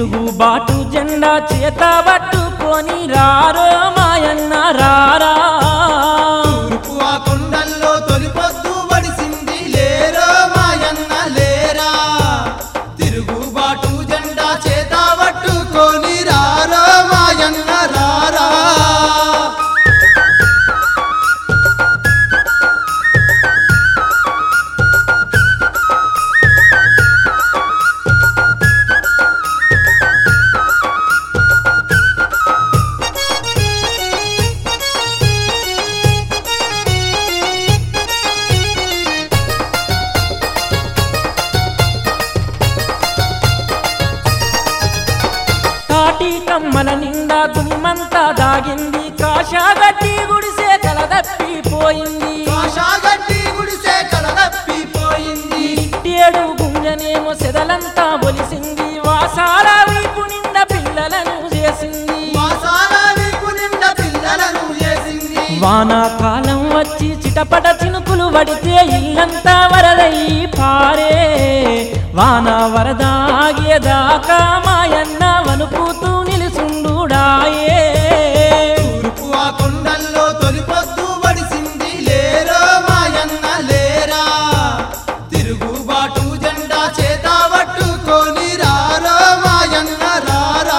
తిరుగుబాటు జెండా చేత పట్టుకొని రారో మాయన్న రారా తూర్పు ఆ కొండల్లో తొలిపొద్దు వడిసింది లేరో మాయన్న లేరా తిరుగుబాటు జెండా చేత పట్టుకొని రారో మాయన్న రారా తాటి కమ్మల నిండా దుమ్మంతా దాగింది కాషాగడ్డి గుడిసే కలదప్పిపోయింది ఆశాగడ్డి గుడిసే కలదప్పిపోయింది టేడు గుంజనేమో సెదలంతా ఒలిసింది వాసాల వీపు నిండా పిల్లలను చేసింది మాసాల వీపు నిండా పిల్లలను చేసింది వానాకాలం వచ్చి చిటపట చినుకులు పడితే ఇల్లంతా వరదయి పారే వాన వరద ఆగేదాకా మాయన్న వణుకుతూ నిలుసుండుడాయే తూర్పు ఆ కొండల్లో తొలిపొద్దు వడిసింది లేరో మాయన్న లేరా తిరుగుబాటు జెండా చేత పట్టుకొని రారో మాయన్న రారా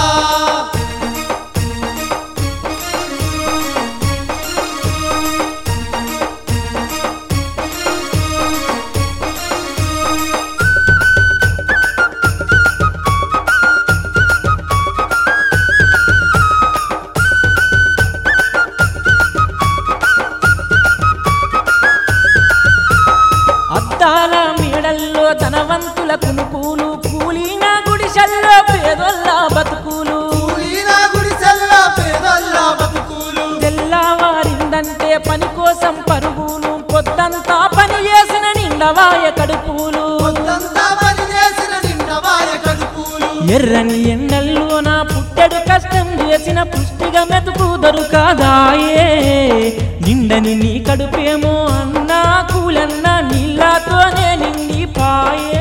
అద్దాల మేడల్లో ధనవంతుల కునుకులు కూలిన గుడిసెల్లో పేదొల్ల బతుకులు కూలీన గుడిసెల్లా పేదల్లా బతుకులు తెల్లవారిందంటే పని కోసం పరుగులు పొద్దంతా పని చేసిన నిండవాయ కడుపులు పొద్దంతా పని చేసిన నిండవాయ కడుపులు ఎర్రని ఎండల్లో నా పుట్టెడు కష్టం చేసిన పుష్టిగా మెతుకు దొరుకదాయే నిండని నీ కడుపేమో అన్నా కూలన్నా నీళ్ళతోనే నిండిపాయే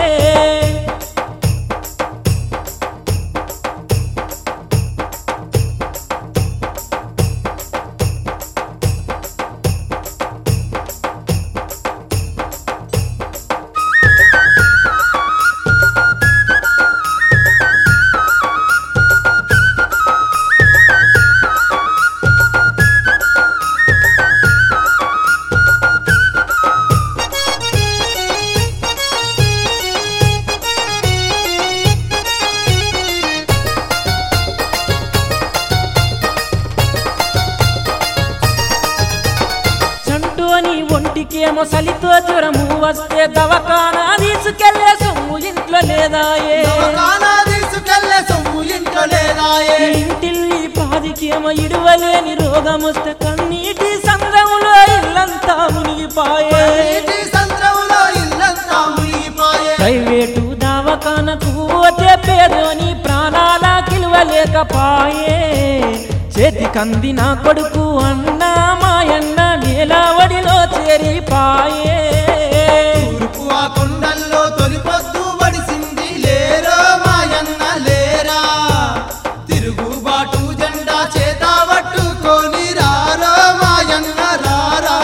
చంటోని ఒంటికేమో సలితో జ్వరము వస్తే దవకానా తీసుకెళ్లే సొమ్ము ఇంట్లో లేదాయే దవాఖానా తీసుకెళ్లే సొమ్ము ఇంట్లో లేదాయే ఇంటిల్లి పాదికేమో ఇడువలేని రోగం వస్తే కన్నీటి సంద్రములో ఇల్లంతా మునిగిపాయే నీటి సంద్రంలో ఇల్లంతా మునిగిపోయే ప్రైవేటు దవాఖానకు పోతే పేదోని ప్రాణాల కిలువలేకపాయే చేతికంది నా కొడుకు అన్నా మాయన్న నీలవడిలో చేరిపాయే తూర్పు ఆ కొండల్లో తొలిపొద్దు వడిసింది లేరో మాయన్న లేరా తిరుగుబాటు జెండా చేత పట్టుకొని రారో మాయన్న రారా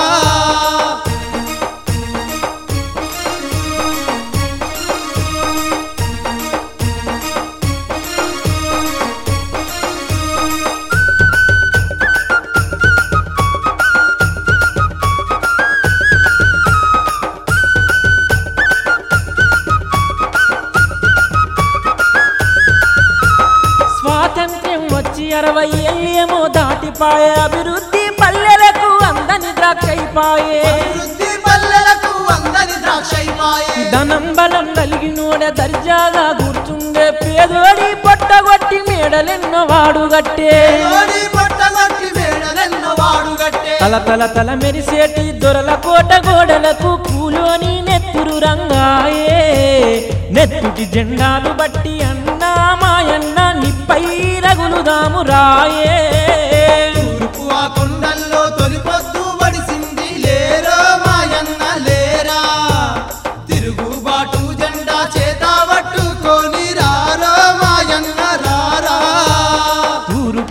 స్వాతంత్ర్యం వచ్చి అరవై ఏళ్ళేమో దాటిపాయే అభివృద్ధి పల్లెలకు అందని ద్రాక్షైపాయే అభివృద్ధి పల్లెలకు అందని ద్రాక్షైపాయే ధనం బలం కలిగినోడ దర్జాగా కూర్చుండే పేదోడి పొట్టగొట్టి మేడలెన్నో వాడుగట్టే ఓడి పొట్టగొట్టి మేడలెన్నో వాడుగట్టే తల తల తల మెరిసేటి దొరల కోట గోడలకు కూలోని నెత్తురు రంగాయే నెత్తుటి జెండాలు బట్టి అన్నా మాయన్న నిప్పై రగులుదాము రాయే తూర్పు ఆ కొండల్లో తొలిపొద్దు వడిసింది లేరో మాయన్న లేరా తిరుగుబాటు జెండా చేత పట్టుకొని రారో మాయన్న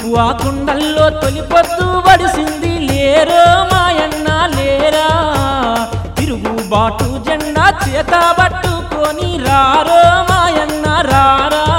ఆ కుండల్లో తొలిపొద్దు వడిసింది లేరో మాయన్న లేరా తిరుగుబాటు జెండా చేత పట్టుకొని రారో మాయన్న రారా